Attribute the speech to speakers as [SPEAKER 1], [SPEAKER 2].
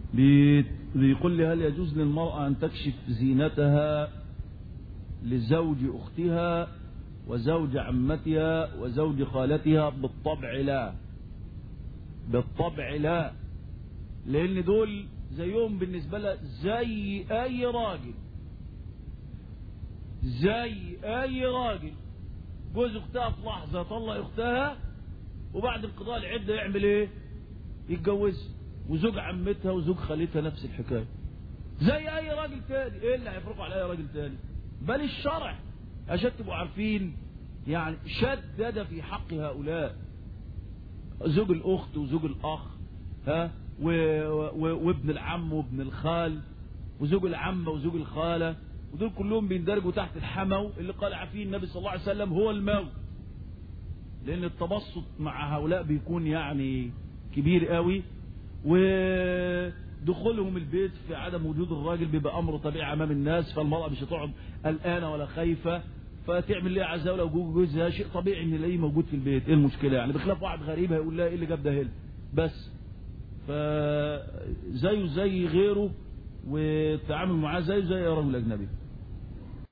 [SPEAKER 1] بيقول لي هل يجوز للمرأة أن تكشف زينتها لزوج أختها وزوج عمتها وزوج خالتها بالطبع لا بالطبع لا لأن دول زيهم بالنسبة لها زي أي راجل زي أي راجل جوز أختها في لحظة طلق أختها وبعد انقضاء العدة يعمل إيه؟ يتجوز وزوج عمتها وزوج خالتها نفس الحكاية زي أي راجل تاني إيه اللي هيفرقوا على أي راجل تاني؟ بل الشرع عشان تبقوا عارفين يعني شدد في حق هؤلاء زوج الأخت وزوج الأخ ها و... و... وابن العم وابن الخال وزوج العمة وزوج الخالة ودول كلهم بيندرجوا تحت الحمو اللي قال عفيه النبي صلى الله عليه وسلم هو الموت لأن التبسط مع هؤلاء بيكون يعني كبير قوي ودخولهم البيت في عدم وجود الراجل بيبقى أمر طبيعي أمام الناس فالمرأة مش هتقعد قلقانة ولا خايفة فتعمل ليه عزاء لو جوزها شيء طبيعي ان يلاقيه موجود في البيت ايه المشكله يعني بخلاف واحد غريب هيقول لها ايه اللي جاب ده هنا بس فزيه زي غيره والتعامل معاه زيه زي الرجل الاجنبي